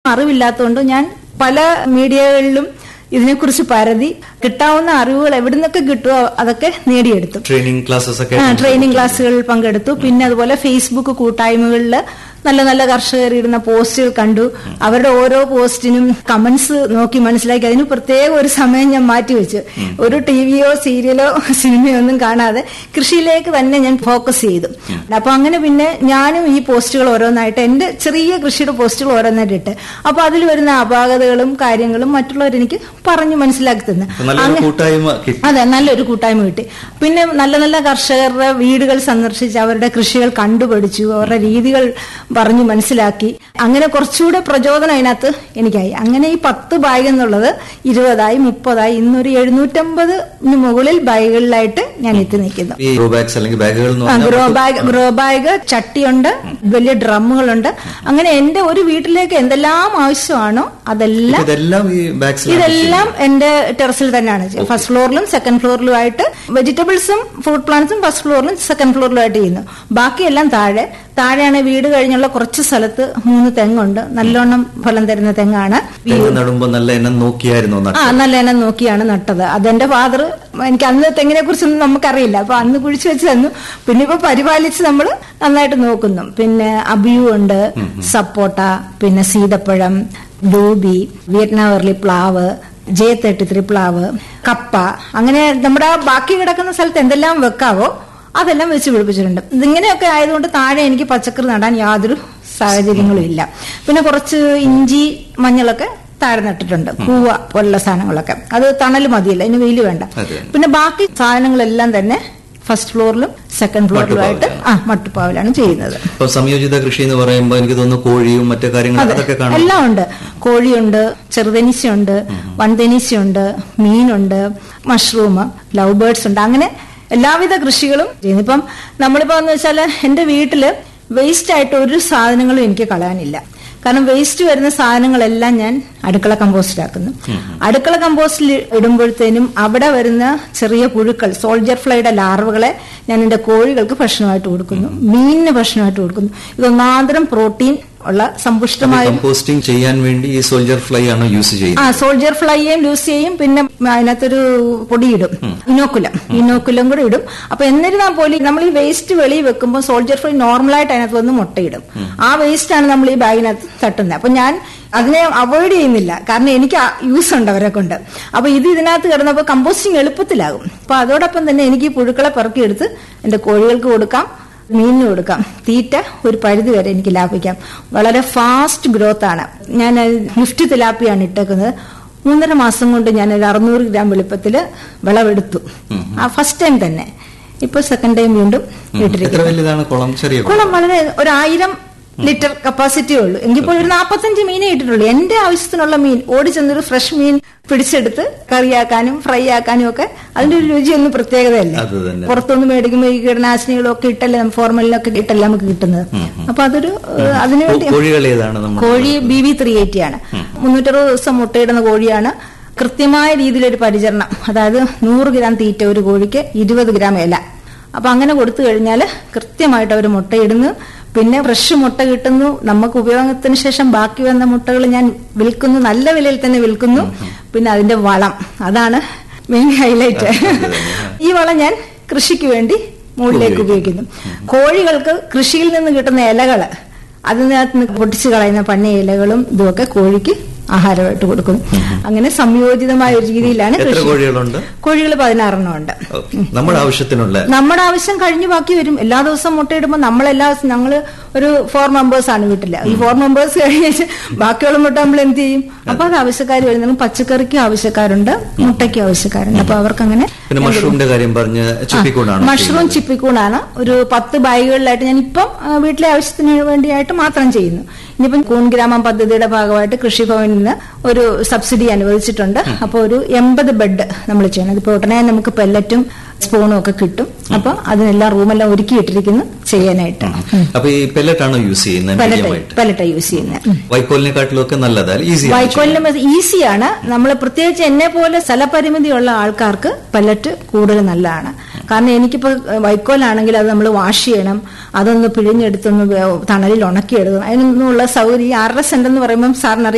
അറിവില്ലാത്തതുകൊണ്ട് ഞാൻ പല മീഡിയകളിലും ഇതിനെക്കുറിച്ച് പരതി കിട്ടാവുന്ന അറിവുകൾ എവിടുന്നൊക്കെ കിട്ടുമോ അതൊക്കെ നേടിയെടുത്തു ട്രെയിനിങ് ക്ലാസ്സസ് ഒക്കെ ആ, ട്രെയിനിങ് ക്ലാസ്സുകളിൽ പങ്കെടുത്തു പിന്നെ അതുപോലെ ഫേസ്ബുക്ക് കൂട്ടായ്മകളിൽ നല്ല നല്ല കർഷകർ ഇടുന്ന പോസ്റ്റുകൾ കണ്ടു അവരുടെ ഓരോ പോസ്റ്റിനും കമന്റ്സ് നോക്കി മനസ്സിലാക്കി അതിന് പ്രത്യേക ഒരു സമയം ഞാൻ മാറ്റിവെച്ചു ഒരു ടിവിയോ സീരിയലോ സിനിമയോ ഒന്നും കാണാതെ കൃഷിയിലേക്ക് തന്നെ ഞാൻ ഫോക്കസ് ചെയ്തു അപ്പൊ അങ്ങനെ പിന്നെ ഞാനും ഈ പോസ്റ്റുകൾ ഓരോന്നായിട്ട് എന്റെ ചെറിയ കൃഷിയുടെ പോസ്റ്റുകൾ ഓരോന്നായിട്ട് ഇട്ട് അപ്പൊ അതിൽ വരുന്ന അപാകതകളും കാര്യങ്ങളും മറ്റുള്ളവർ എനിക്ക് പറഞ്ഞു മനസ്സിലാക്കി തന്നു നല്ലൊരു കൂട്ടായ്മ കിട്ടി അതെ നല്ലൊരു കൂട്ടായ്മ കിട്ടി പിന്നെ നല്ല നല്ല കർഷകരുടെ വീടുകൾ സന്ദർശിച്ച് അവരുടെ കൃഷികൾ കണ്ടുപഠിച്ചു അവരുടെ രീതികൾ പറഞ്ഞു മനസ്സിലാക്കി അങ്ങനെ കുറച്ചുകൂടെ പ്രചോദനം അതിനകത്ത് എനിക്കായി അങ്ങനെ ഈ പത്ത് ബാഗ് എന്നുള്ളത് ഇരുപതായി മുപ്പതായി ഇന്നൊരു എഴുന്നൂറ്റമ്പതിന് മുകളിൽ ബാഗുകളിലായിട്ട് ഞാൻ എത്തി നിൽക്കുന്നു ഈ ഗ്രോ ബാഗ്സ് അല്ലെങ്കിൽ ബാഗുകൾ എന്ന് ആ, പറഞ്ഞാൽ ഗ്രോ ബാഗ് ഗ്രോ ബാഗ് ചട്ടിയുണ്ട് വലിയ ഡ്രമ്മുകളുണ്ട് അങ്ങനെ എന്റെ ഒരു വീട്ടിലേക്ക് എന്തെല്ലാം ആവശ്യമാണോ അതെല്ലാം ഇതെല്ലാം ഈ ബാഗ്സിൽ ഇതെല്ലാം എന്റെ ടെറസിൽ തന്നെയാണ് ചെയ്യുന്നത്. ഫസ്റ്റ് ഫ്ലോറിലും സെക്കൻഡ് ഫ്ലോറിലും ആയിട്ട് വെജിറ്റബിൾസും ഫ്രൂട്ട് പ്ലാന്റ്സും ഫസ്റ്റ് ഫ്ലോറിലും സെക്കൻഡ് ഫ്ലോറിലും ആയിട്ട് ചെയ്യുന്നു ബാക്കിയെല്ലാം താഴെ താഴെയാണ് വീട് കഴിഞ്ഞുള്ള കുറച്ച് സ്ഥലത്ത് മൂന്ന് തെങ്ങുണ്ട് നല്ലോണം ഫലം തരുന്ന തെങ്ങാണ് തെങ്ങ് നടുമ്പോ നല്ല എണ്ണം നോക്കിയായിരുന്നു ആ നല്ല എണ്ണം നോക്കിയാണ് നട്ടത് അതെന്റെ ഫാദർ എനിക്ക് അന്ന് തെങ്ങിനെ കുറിച്ചൊന്നും നമുക്കറിയില്ല അപ്പൊ അന്ന് കുഴിച്ചു വെച്ച് തന്നു പിന്നെ ഇപ്പൊ പരിപാലിച്ച് നമ്മൾ നന്നായിട്ട് നോക്കുന്നു പിന്നെ അബിയു ഉണ്ട് സപ്പോട്ട പിന്നെ സീതപ്പഴം ഡൂബി വിയറ്റ്നാം വെർലി പ്ലാവ് ജെ തേർട്ടി ത്രീ പ്ലാവ് കപ്പ അങ്ങനെ നമ്മുടെ ആ ബാക്കി കിടക്കുന്ന സ്ഥലത്ത് എന്തെല്ലാം വെക്കാവോ അതെല്ലാം വെച്ച് പിടിപ്പിച്ചിട്ടുണ്ട് ഇതിങ്ങനെയൊക്കെ ആയതുകൊണ്ട് താഴെ എനിക്ക് പച്ചക്കറി നടാൻ യാതൊരു സാഹചര്യങ്ങളും ഇല്ല പിന്നെ കുറച്ച് ഇഞ്ചി മഞ്ഞളൊക്കെ താഴെ നട്ടിട്ടുണ്ട് കൂവ പോലുള്ള സാധനങ്ങളൊക്കെ അത് തണൽ മതിയല്ല അതിന് വെയിൽ വേണ്ട അതെ. പിന്നെ ബാക്കി സാധനങ്ങളെല്ലാം തന്നെ ഫസ്റ്റ് ഫ്ലോറിലും സെക്കൻഡ് ഫ്ലോറിലുമായിട്ട് ആ മട്ടുപ്പാവിലാണ് ചെയ്യുന്നത് ഇപ്പൊ സംയോജിത കൃഷി എന്ന് പറയുമ്പോൾ എനിക്ക് തോന്നുന്നു കോഴിയും മറ്റു കാര്യങ്ങളും അതെ അതൊക്കെ കാണും എല്ലാം ഉണ്ട് കോഴിയുണ്ട് ചെറുതെനിശയുണ്ട് വൻതെനിശയുണ്ട് മീനുണ്ട് മഷ്റൂം ലവ് ബേർഡ്സ് ഉണ്ട് അങ്ങനെ എല്ലാവിധ കൃഷികളും ചെയ്യുന്നു ഇപ്പം നമ്മളിപ്പോ എന്ന് വെച്ചാല് എന്റെ വീട്ടില് വേസ്റ്റ് ആയിട്ട് ഒരു സാധനങ്ങളും എനിക്ക് കളയാനില്ല കാരണം വേസ്റ്റ് വരുന്ന സാധനങ്ങളെല്ലാം ഞാൻ അടുക്കള കമ്പോസ്റ്റിലാക്കുന്നു അടുക്കള കമ്പോസ്റ്റിൽ ഇടുമ്പോഴത്തേനും അവിടെ വരുന്ന ചെറിയ പുഴുക്കൾ സോൾജർ ഫ്ലൈയുടെ ലാർവകളെ ഞാൻ എന്റെ കോഴികൾക്ക് ഭക്ഷണമായിട്ട് കൊടുക്കുന്നു മീനിന് ഭക്ഷണമായിട്ട് കൊടുക്കുന്നു ഇതൊന്നാന്തരം പ്രോട്ടീൻ ഉള്ള സമ്പുഷ്ടമായ കമ്പോസ്റ്റിംഗ് ചെയ്യാൻ വേണ്ടി ഈ സോൾജർ ഫ്ലൈ ആണ് യൂസ് ആ ചെയ്യുന്നത് സോൾജർ ഫ്ലൈയും യൂസ് ചെയ്യും പിന്നെ അതിനകത്തൊരു പൊടിയിടും ഇനോക്കുലം ഇനോക്കുലം കൂടെ ഇടും അപ്പൊ എന്നിരുന്നാൽ പോലും നമ്മൾ ഈ വേസ്റ്റ് വെളിയിൽ വെക്കുമ്പോൾ സോൾജർ ഫ്ലൈ നോർമലായിട്ട് അതിനകത്ത് വന്ന് മുട്ടയിടും ആ വേസ്റ്റ് ആണ് നമ്മൾ ഈ ബാഗിനകത്ത് തട്ടുന്നത് അപ്പൊ ഞാൻ അതിനെ അവോയ്ഡ് ചെയ്യുന്നില്ല കാരണം എനിക്ക് യൂസ് ഉണ്ട് അവരെ കൊണ്ട് അപ്പൊ ഇത് ഇതിനകത്ത് കിടന്നപ്പോൾ കമ്പോസ്റ്റിംഗ് എളുപ്പത്തിലാകും അപ്പൊ അതോടൊപ്പം തന്നെ എനിക്ക് ഈ പുഴുക്കളെ പെറുക്കിയെടുത്ത് എന്റെ കോഴികൾക്ക് കൊടുക്കാം മീനിന് കൊടുക്കാം തീറ്റ ഒരു പരിധി വരെ എനിക്ക് ലാഭിക്കാം വളരെ ഫാസ്റ്റ് ഗ്രോത്ത് ആണ് ഞാൻ ലിഫ്റ്റ് തിലാപ്പിയാണ് ഇട്ടേക്കുന്നത് മൂന്നര മാസം കൊണ്ട് ഞാൻ ഒരു അറുന്നൂറ് ഗ്രാം വെളുപ്പത്തില് വിളവെടുത്തു ആ ഫസ്റ്റ് ടൈം തന്നെ ഇപ്പൊ സെക്കൻഡ് ടൈം വീണ്ടും എത്ര ഇട്ടിരിക്കുന്നു വലുതാണ് കുളം ചെറിയ കുളം കുളം വളരെ ഒരു ആയിരം ലിറ്റർ കപ്പാസിറ്റി ഉള്ളൂ എങ്കിൽ പോലും ഒരു നാൽപ്പത്തഞ്ച് മീനേ ഇട്ടിട്ടുള്ളൂ എന്റെ ആവശ്യത്തിനുള്ള മീൻ ഓടി ചെന്നൊരു ഫ്രഷ് മീൻ പിടിച്ചെടുത്ത് കറിയാക്കാനും ഫ്രൈ ആക്കാനും ഒക്കെ അതിന്റെ ഒരു രുചിയൊന്നും പ്രത്യേകതയല്ല അത് തന്നെ. പുറത്തുനിന്ന് മേടിക്കുമ്പോൾ ഈ കീടനാശിനികളും ഒക്കെ ഇട്ടല്ലേ ഫോർമലിനൊക്കെ ഇട്ടല്ലേ നമുക്ക് കിട്ടുന്നത് അപ്പൊ അതൊരു ഏഹ്, അതിനുവേണ്ടി കോ- കോഴികൾ ഏതാണ് നമ്മൾ കോഴി ബി വി ത്രീ എയ്റ്റി ആണ് മുന്നൂറ്ററുപത് ദിവസം മുട്ടയിടുന്ന കോഴിയാണ് കൃത്യമായ രീതിയിലൊരു പരിചരണം അതായത് നൂറ് ഗ്രാം തീറ്റ ഒരു കോഴിക്ക് ഇരുപത് ഗ്രാം ഇല അപ്പൊ അങ്ങനെ കൊടുത്തു കഴിഞ്ഞാൽ കൃത്യമായിട്ട് അവർ മുട്ടയിടുന്നു പിന്നെ ഫ്രഷ് മുട്ട കിട്ടുന്നു നമുക്ക് ഉപയോഗത്തിന് ശേഷം ബാക്കി വന്ന മുട്ടകൾ ഞാൻ വിൽക്കുന്നു നല്ല വിലയിൽ തന്നെ വിൽക്കുന്നു പിന്നെ അതിന്റെ വളം അതാണ് മെയിൻ ഹൈലൈറ്റ് ഈ വളം ഞാൻ കൃഷിക്ക് വേണ്ടി മുകളിലേക്ക് ഉപയോഗിക്കുന്നു കോഴികൾക്ക് കൃഷിയിൽ നിന്ന് കിട്ടുന്ന ഇലകള് അതിനകത്ത് നിന്ന് പൊട്ടിച്ചു കളയുന്ന പന്ന ഇലകളും ഇതുമൊക്കെ കോഴിക്ക് ആഹാരമായിട്ട് കൊടുക്കുന്നു അങ്ങനെ സംയോജിതമായ ഒരു രീതിയിലാണ് എത്ര കൃഷി കോഴികളുണ്ട് കോഴികൾ പതിനാറെണ്ണം ഉണ്ട് ഓക്കേ. നമ്മുടെ ആവശ്യത്തിനുള്ള നമ്മുടെ ആവശ്യം കഴിഞ്ഞു ബാക്കി വരും എല്ലാ ദിവസവും മുട്ടയിടുമ്പോൾ നമ്മൾ എല്ലാ ദിവസവും ഞങ്ങൾ ഒരു ഫോർ മെമ്പേഴ്സ് ആണ് വീട്ടില് ഈ ഫോർ മെമ്പേഴ്സ് കഴിഞ്ഞ് ബാക്കിയുള്ള മുട്ട നമ്മൾ എന്ത് ചെയ്യും അപ്പൊ അത് ആവശ്യക്കാർ വരുന്നത് പച്ചക്കറിക്ക് ആവശ്യക്കാരുണ്ട് മുട്ടയ്ക്ക് ആവശ്യക്കാരുണ്ട് അപ്പൊ അവർക്ക് അങ്ങനെ പിന്നെ മഷ്റൂമിന്റെ കാര്യം പറഞ്ഞ് ചിപ്പിക്കൂടാണ് മഷ്റൂം ചിപ്പിക്കൂണാണ് ഒരു പത്ത് ബാഗുകളിലായിട്ട് ഞാൻ ഇപ്പം ആ, വീട്ടിലെ ആവശ്യത്തിന് വേണ്ടിയായിട്ട് മാത്രം ചെയ്യുന്നു ഇനിയിപ്പം കൂൺ ഗ്രാമം പദ്ധതിയുടെ ഭാഗമായിട്ട് കൃഷിഭവനിൽ നിന്ന് ഒരു സബ്സിഡി അനുവദിച്ചിട്ടുണ്ട് അപ്പോൾ ഒരു എൺപത് ബെഡ് നമ്മൾ ചെയ്യണം ഇപ്പൊ ഉടനെ നമുക്ക് പെല്ലറ്റും സ്പൂണും ഒക്കെ കിട്ടും അപ്പൊ അതിനെല്ലാം റൂമെല്ലാം ഒരുക്കിയിട്ടിരിക്കുന്നു ചെയ്യാനായിട്ട് അപ്പൊ ഈ പെല്ലറ്റ് ആണോ യൂസ് ചെയ്യുന്നത് പെല്ലറ്റ് മീഡിയമായിട്ട് പെല്ലറ്റ യൂസ് ചെയ്യുന്നത് വൈക്കോലിനെക്കാട്ടിലും ഒക്കെ നല്ലതാ ഈസി വൈക്കോലിന് ഈസിയാണ് നമ്മൾ പ്രത്യേകിച്ച് എന്നെ പോലെ സ്ഥലപരിമിതിയുള്ള ആൾക്കാർക്ക് പല്ലറ്റ് കൂടുതൽ നല്ലതാണ് കാരണം എനിക്കിപ്പോ വൈക്കോലാണെങ്കിൽ അത് നമ്മൾ വാഷ് ചെയ്യണം അതൊന്ന് പിഴിഞ്ഞെടുത്തൊന്ന് വേ- തണലിൽ ഉണക്കിയെടുക്കണം അതിനൊന്നുള്ള സൗകര്യം ഈ അര സെന്റ് എന്ന് പറയുമ്പോൾ സാറിന്